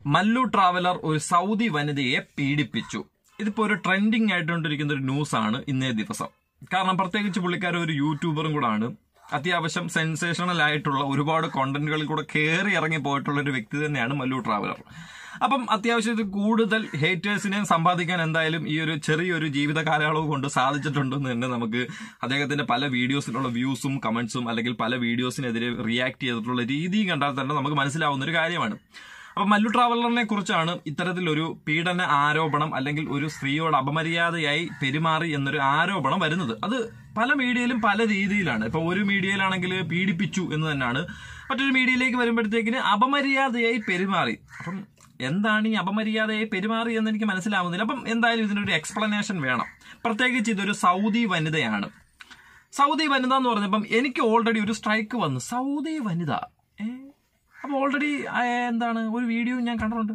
Mallu traveller ഒരു Saudi വനിതയെ പീഡിപ്പിച്ചു ഇതിപ്പോ ഒരു ട്രെൻഡിങ് ആയിട്ടുകൊണ്ടിരിക്കുന്ന ഒരു ന്യൂസ് ആണ് ഇന്നേ ദിവസം കാരണം പ്രത്യേകിച്ച് പുള്ളിക്കാരൻ ഒരു യൂട്യൂബറും കൂടാണ് അത്യാവശ്യം സെൻസേഷണൽ ആയിട്ടുള്ള ഒരുപാട് കോണ്ടന്റുകളിൽ കൂടെ കയറി ഇറങ്ങി പോയിട്ടുള്ള ഒരു വ്യക്തി തന്നെയാണ് മല്ലു ട്രാവലർ അപ്പം അത്യാവശ്യത്തിൽ കൂടുതൽ ഹേറ്റേഴ്സിനെ സമ്പാദിക്കാൻ എന്തായാലും ഈ ഒരു ചെറിയൊരു ജീവിത കാലയളവ് കൊണ്ട് സാധിച്ചിട്ടുണ്ടെന്ന് തന്നെ നമുക്ക് അദ്ദേഹത്തിന്റെ പല വീഡിയോസിലുള്ള വ്യൂസും കമന്റ്സും അല്ലെങ്കിൽ പല വീഡിയോസിനെതിരെ റിയാക്ട് ചെയ്തിട്ടുള്ള രീതിയും കണ്ടാൽ തന്നെ നമുക്ക് മനസ്സിലാവുന്ന ഒരു കാര്യമാണ് അപ്പൊ മല്ലു ട്രാവലറിനെ കുറിച്ചാണ് ഇത്തരത്തിലൊരു പീഡന ആരോപണം അല്ലെങ്കിൽ ഒരു സ്ത്രീയോട് അപമര്യാദയായി പെരുമാറി എന്നൊരു ആരോപണം വരുന്നത് അത് പല മീഡിയയിലും പല രീതിയിലാണ് ഇപ്പൊ ഒരു മീഡിയയിലാണെങ്കിൽ പീഡിപ്പിച്ചു എന്ന് തന്നെയാണ് മറ്റൊരു മീഡിയയിലേക്ക് വരുമ്പോഴത്തേക്കിന് അപമര്യാദയായി പെരുമാറി അപ്പം എന്താണ് ഈ അപമര്യാദയായി പെരുമാറി എന്ന് എനിക്ക് മനസ്സിലാവുന്നില്ല അപ്പം എന്തായാലും ഇതിനൊരു എക്സ്പ്ലനേഷൻ വേണം പ്രത്യേകിച്ച് ഇതൊരു സൗദി വനിതയാണ് സൗദി വനിത എന്ന് പറഞ്ഞപ്പം എനിക്ക് ഓൾറെഡി ഒരു സ്ട്രൈക്ക് വന്നു സൗദി വനിത ഏ അപ്പോൾ ഓൾറെഡി എന്താണ് ഒരു വീഡിയോ ഞാൻ കണ്ടിട്ടുണ്ട്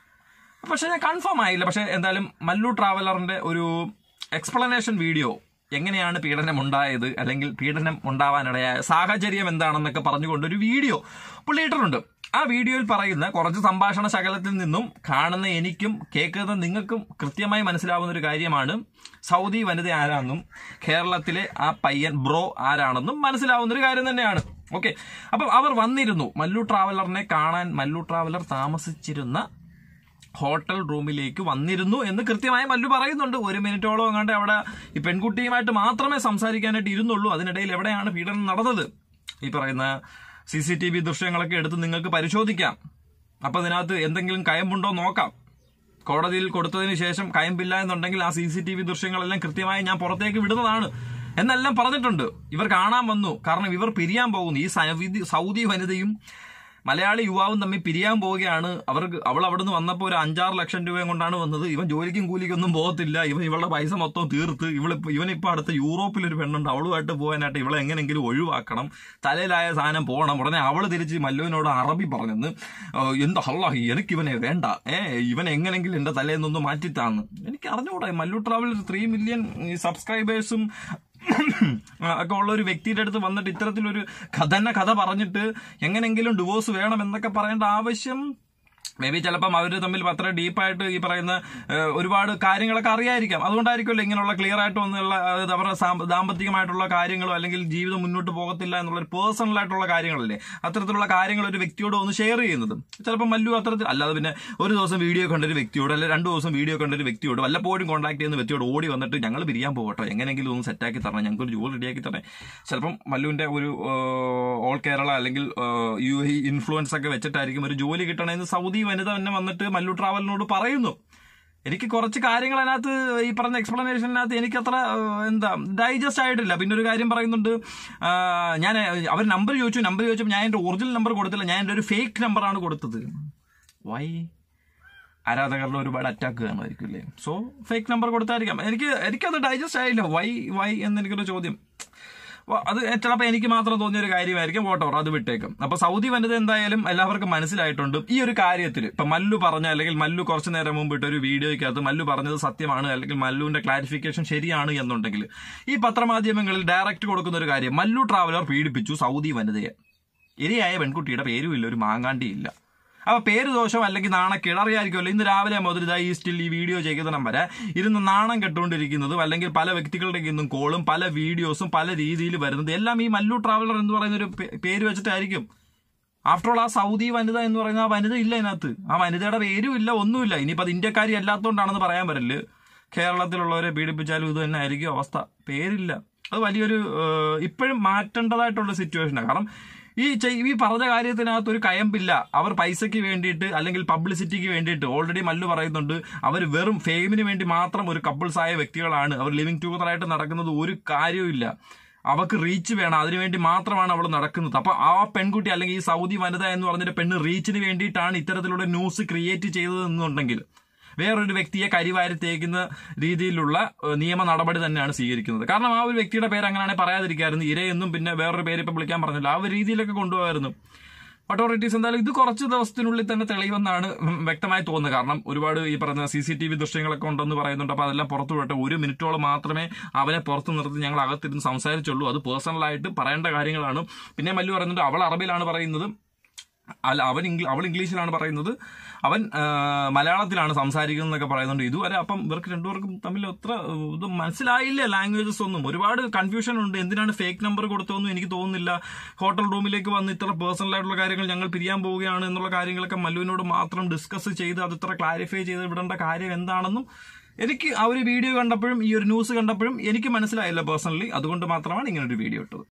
പക്ഷെ ഞാൻ കൺഫേം ആയില്ല പക്ഷെ എന്തായാലും മല്ലു ട്രാവലറിന്റെ ഒരു എക്സ്പ്ലനേഷൻ വീഡിയോ എങ്ങനെയാണ് പീഡനം ഉണ്ടായത് അല്ലെങ്കിൽ പീഡനം ഉണ്ടാവാനിടയായ സാഹചര്യം എന്താണെന്നൊക്കെ പറഞ്ഞുകൊണ്ട് ഒരു വീഡിയോ പുള്ളി ഇട്ടിട്ടുണ്ട് ആ വീഡിയോയിൽ പറയുന്ന കുറച്ച് സംഭാഷണ ശകലത്തിൽ നിന്നും കാണുന്ന എനിക്കും കേൾക്കുന്ന നിങ്ങൾക്കും കൃത്യമായി മനസ്സിലാവുന്ന ഒരു കാര്യമാണ് സൗദി വനിത ആരാണെന്നും കേരളത്തിലെ ആ പയ്യൻ ബ്രോ ആരാണെന്നും മനസ്സിലാവുന്ന ഒരു കാര്യം തന്നെയാണ് ഓക്കെ അപ്പം അവർ വന്നിരുന്നു മല്ലു ട്രാവലറിനെ കാണാൻ മല്ലു ട്രാവലർ താമസിച്ചിരുന്ന ഹോട്ടൽ റൂമിലേക്ക് വന്നിരുന്നു എന്ന് കൃത്യമായി മല്ലു പറയുന്നുണ്ട് ഒരു മിനിറ്റോളം അങ്ങാണ്ട് അവിടെ ഈ പെൺകുട്ടിയുമായിട്ട് മാത്രമേ സംസാരിക്കാനായിട്ട് ഇരുന്നുള്ളൂ അതിനിടയിൽ എവിടെയാണ് പീഡനം നടന്നത് ഈ പറയുന്ന സി സി ടി വി ദൃശ്യങ്ങളൊക്കെ എടുത്ത് നിങ്ങൾക്ക് പരിശോധിക്കാം അപ്പൊ അതിനകത്ത് എന്തെങ്കിലും കയമ്പുണ്ടോ നോക്കാം കോടതിയിൽ കൊടുത്തതിന് ശേഷം കയമ്പില്ല എന്നുണ്ടെങ്കിൽ ആ സി സി ടി വി ദൃശ്യങ്ങളെല്ലാം കൃത്യമായി ഞാൻ പുറത്തേക്ക് വിടുന്നതാണ് എന്നെല്ലാം പറഞ്ഞിട്ടുണ്ട് ഇവർ കാണാൻ വന്നു കാരണം ഇവർ പിരിയാൻ പോകുന്നു ഈ സൗദി സൗദി വനിതയും മലയാളി യുവാവും തമ്മിൽ പിരിയാൻ പോവുകയാണ് അവർക്ക് അവൾ അവിടെ നിന്ന് വന്നപ്പോൾ ഒരു അഞ്ചാറ് ലക്ഷം രൂപയും കൊണ്ടാണ് വന്നത് ഇവൻ ജോലിക്കും കൂലിക്കൊന്നും പോകത്തില്ല ഇവൻ ഇവളുടെ പൈസ മൊത്തം തീർത്ത് ഇവളിപ്പോ ഇവനിപ്പോ അടുത്ത യൂറോപ്പിൽ ഒരു പെണ്ണുണ്ട് അവളുമായിട്ട് പോകാനായിട്ട് ഇവളെ എങ്ങനെങ്കിലും ഒഴിവാക്കണം തലയിലായ സാധനം പോകണം ഉടനെ അവള് തിരിച്ച് മല്ലുവിനോട് അറബി പറഞ്ഞെന്ന് എന്താ അല്ല എനിക്ക് ഇവനെ വേണ്ട ഏ ഇവൻ എങ്ങനെങ്കിലും എന്റെ തലയിൽ നിന്നൊന്ന് മാറ്റിത്താന്ന് എനിക്ക് അറിഞ്ഞുകൂടാ മല്ലു ട്രാവൽ ത്രീ മില്യൺ സബ്സ്ക്രൈബേഴ്സും ഒക്കെ ഉള്ള ഒരു വ്യക്തിയുടെ അടുത്ത് വന്നിട്ട് ഇത്തരത്തിലൊരു കഥന കഥ പറഞ്ഞിട്ട് എങ്ങനെങ്കിലും ഡിവോഴ്സ് വേണം എന്നൊക്കെ പറയേണ്ട ആവശ്യം മേ ബി ചിലപ്പം അവർ തമ്മിൽ അത്ര ഡീപ്പായിട്ട് ഈ പറയുന്ന ഏഹ്, ഒരുപാട് കാര്യങ്ങളൊക്കെ അറിയായിരിക്കാം അതുകൊണ്ടായിരിക്കുമല്ലോ ഇങ്ങനെയുള്ള ക്ലിയർ ആയിട്ട് വന്നുള്ള അതായത് അവരുടെ സാമ്പ- ദാമ്പത്തികമായിട്ടുള്ള കാര്യങ്ങളോ അല്ലെങ്കിൽ ജീവിതം മുന്നോട്ട് പോകത്തില്ല എന്നുള്ള ഒരു പേഴ്സണൽ ആയിട്ടുള്ള കാര്യങ്ങളല്ലേ അത്തരത്തിലുള്ള കാര്യങ്ങൾ ഒരു വ്യക്തിയോട് ഒന്ന് ഷെയർ ചെയ്യുന്നത് ചിലപ്പോൾ മല്ലു അത്തരത്തിൽ അല്ലാതെ പിന്നെ ഒരു ദിവസം വീഡിയോ കണ്ടൊരു വ്യക്തിയോട് അല്ലെങ്കിൽ രണ്ട് ദിവസം വീഡിയോ കണ്ടൊരു വ്യക്തിയോട് വല്ലപ്പോഴും കോൺടാക്ട് ചെയ്യുന്ന വ്യക്തിയോട് ഓടി വന്നിട്ട് ഞങ്ങൾ പിരിയാൻ പോകട്ടോ എങ്ങനെയെങ്കിലും ഒന്ന് സെറ്റാക്കി തരണം ഞങ്ങൾക്ക് ഒരു ജോലി റെഡിയാക്കി തരണേ ചിലപ്പം മല്ലുവിന്റെ ഒരു ഓൾ കേരള അല്ലെങ്കിൽ യു എ ഇൻഫ്ലുവൻസ് ഒക്കെ വെച്ചിട്ടായിരിക്കും ഒരു ജോലി കിട്ടണമെന്ന് സൗദി വനിത തന്നെ വന്നിട്ട് മല്ലു ട്രാവലിനോട് പറയുന്നു എനിക്ക് കുറച്ച് കാര്യങ്ങൾ അതിനകത്ത് ഈ പറഞ്ഞ എക്സ്പ്ലനേഷനകത്ത് എനിക്ക് അത്ര എന്താ ഡൈജസ്റ്റ് ആയിട്ടില്ല പിന്നെ ഒരു കാര്യം പറയുന്നുണ്ട് ആ, ഞാൻ അവർ നമ്പർ ചോദിച്ചു നമ്പർ ചോദിച്ചപ്പോൾ ഞാൻ എൻ്റെ ഒറിജിനൽ നമ്പർ കൊടുത്തില്ല ഞാൻ എൻ്റെ ഒരു ഫേക്ക് നമ്പറാണ് കൊടുത്തത് വൈ ആരാധകരുടെ ഒരുപാട് അറ്റാക്ക് കാണുമായിരിക്കും അല്ലേ സോ ഫേക്ക് നമ്പർ കൊടുത്തായിരിക്കാം എനിക്ക് എനിക്കത് ഡൈജസ്റ്റ് ആയില്ല വൈ വൈ എന്ന് എനിക്കൊരു ചോദ്യം വ- അത് ചിലപ്പോൾ എനിക്ക് മാത്രം തോന്നിയ ഒരു കാര്യമായിരിക്കും വോട്ടോർ അത് വിട്ടേക്കും അപ്പൊ സൗദി വനിത എന്തായാലും എല്ലാവർക്കും മനസ്സിലായിട്ടുണ്ട് ഈ ഒരു കാര്യത്തിൽ ഇപ്പൊ മല്ലു പറഞ്ഞ അല്ലെങ്കിൽ മല്ലു കുറച്ചു നേരം മുമ്പ് ഇട്ട ഒരു വീഡിയോയ്ക്കകത്ത് മല്ലു പറഞ്ഞത് സത്യമാണ് അല്ലെങ്കിൽ മല്ലുവിന്റെ ക്ലാരിഫിക്കേഷൻ ശരിയാണ് എന്നുണ്ടെങ്കിൽ ഈ പത്രമാധ്യമങ്ങളിൽ ഡയറക്റ്റ് കൊടുക്കുന്ന ഒരു കാര്യം മല്ലു ട്രാവലർ പീഡിപ്പിച്ചു സൗദി വനിതയെ ഇരയായ പെൺകുട്ടിയുടെ പേരുമില്ല ഒരു മാങ്ങാണ്ടിയില്ല അപ്പൊ പേര് ദോഷം അല്ലെങ്കിൽ നാണക്കേട് അറിയാമായിരിക്കുമല്ലോ ഇന്ന് രാവിലെ മുതൽ ഇതാ ഈ സ്റ്റിൽ ഈ വീഡിയോ ചെയ്യുന്ന വരെ ഇരുന്ന് നാണം കെട്ടുകൊണ്ടിരിക്കുന്നതും അല്ലെങ്കിൽ പല വ്യക്തികളുടെ നിന്നും കോളും പല വീഡിയോസും പല രീതിയിൽ വരുന്നത് എല്ലാം ഈ മല്ലു ട്രാവലർ എന്ന് പറയുന്ന ഒരു പേ- പേര് വെച്ചിട്ടായിരിക്കും ആഫ്റ്റർ ഓൾ ആ സൗദി വനിത എന്ന് പറയുന്ന ആ വനിത ഇല്ല ഇതിനകത്ത് ആ വനിതയുടെ പേരും ഇല്ല ഒന്നുമില്ല ഇനിയിപ്പോ അത് ഇന്ത്യക്കാരി അല്ലാത്തതുകൊണ്ടാണെന്ന് പറയാൻ പറ്റില്ല കേരളത്തിലുള്ളവരെ പീഡിപ്പിച്ചാലും ഇത് തന്നെ ആയിരിക്കും അവസ്ഥ പേരില്ല അത് വലിയൊരു ഏഹ്, ഇപ്പോഴും മാറ്റേണ്ടതായിട്ടുള്ള സിറ്റുവേഷനാണ് കാരണം ഈ ചെയ്- ഈ പറഞ്ഞ കാര്യത്തിനകത്ത് ഒരു കയമ്പില്ല അവർ പൈസയ്ക്ക് വേണ്ടിയിട്ട് അല്ലെങ്കിൽ പബ്ലിസിറ്റിക്ക് വേണ്ടിയിട്ട് ഓൾറെഡി മല്ലു പറയുന്നുണ്ട് അവർ വെറും ഫെയിമിന് വേണ്ടി മാത്രം ഒരു കപ്പിൾസ് ആയ വ്യക്തികളാണ് അവർ ലിവിങ് ടുഗദർ ആയിട്ട് നടക്കുന്നത് ഒരു കാര്യവും അവർക്ക് റീച്ച് വേണം അതിനുവേണ്ടി മാത്രമാണ് അവൾ നടക്കുന്നത് അപ്പൊ ആ പെൺകുട്ടി അല്ലെങ്കിൽ ഈ സൗദി വനിത എന്ന് പറഞ്ഞൊരു പെണ്ണ് റീച്ചിന് വേണ്ടിയിട്ടാണ് ഇത്തരത്തിലുള്ള ന്യൂസ് ക്രിയേറ്റ് ചെയ്തതെന്നുണ്ടെങ്കിൽ വേറൊരു വ്യക്തിയെ കരിവാരി തേക്കുന്ന രീതിയിലുള്ള ഏഹ്, നിയമ നടപടി തന്നെയാണ് സ്വീകരിക്കുന്നത് കാരണം ആ ഒരു വ്യക്തിയുടെ പേര് അങ്ങനെയാണെങ്കിൽ പറയാതിരിക്കായിരുന്നു ഇരയെന്നും പിന്നെ വേറൊരു പേര് ഇപ്പം വിളിക്കാൻ പറഞ്ഞില്ല ആ ഒരു രീതിയിലൊക്കെ കൊണ്ടുപോകായിരുന്നു അതോറിറ്റീസ് എന്തായാലും ഇത് കുറച്ച് ദിവസത്തിനുള്ളിൽ തന്നെ തെളിയുമെന്നാണ് വ്യക്തമായി തോന്നുന്നത് കാരണം ഒരുപാട് ഈ പറയുന്ന സി സി ടി വി ദൃശ്യങ്ങളൊക്കെ ഉണ്ടെന്ന് പറയുന്നുണ്ട് അപ്പോൾ അതെല്ലാം പുറത്തു വിട്ടെ ഒരു മിനിറ്റോളം മാത്രമേ അവനെ പുറത്ത് നിർത്തി ഞങ്ങൾ അകത്തിരുന്ന് സംസാരിച്ചുള്ളൂ അത് പേഴ്സണലായിട്ട് പറയേണ്ട കാര്യങ്ങളാണ് പിന്നെ മല്ലു പറയുന്നുണ്ട് അവൾ അറബിലാണ് പറയുന്നത് അല്ല അവൻ ഇംഗ്ലീ- അവൾ ഇംഗ്ലീഷിലാണ് പറയുന്നത് അവൻ ആ, മലയാളത്തിലാണ് സംസാരിക്കുന്നത് എന്നൊക്കെ പറയുന്നുണ്ട് ഇതുവരെ അപ്പം ഇവർക്ക് രണ്ടുപേർക്കും തമ്മിൽ അത്ര ഏഹ്, ഇത് മനസ്സിലായില്ല ലാംഗ്വേജസ് ഒന്നും ഒരുപാട് കൺഫ്യൂഷൻ ഉണ്ട് എന്തിനാണ് ഫേക്ക് നമ്പർ കൊടുത്തതെന്നും എനിക്ക് തോന്നുന്നില്ല ഹോട്ടൽ റൂമിലേക്ക് വന്ന് ഇത്ര പേഴ്സണൽ ആയിട്ടുള്ള കാര്യങ്ങൾ ഞങ്ങൾ പിരിയാൻ പോവുകയാണ് എന്നുള്ള കാര്യങ്ങളൊക്കെ മല്ലുവിനോട് മാത്രം ഡിസ്കസ് ചെയ്ത് അത് ഇത്ര ക്ലാരിഫൈ ചെയ്ത് വിടേണ്ട കാര്യം എന്താണെന്നും എനിക്ക് ആ ഒരു വീഡിയോ കണ്ടപ്പോഴും ഈ ഒരു ന്യൂസ് കണ്ടപ്പോഴും എനിക്ക് മനസ്സിലായില്ല പേഴ്സണലി അതുകൊണ്ട് മാത്രമാണ് ഇങ്ങനെ ഒരു വീഡിയോ ഇട്ടത്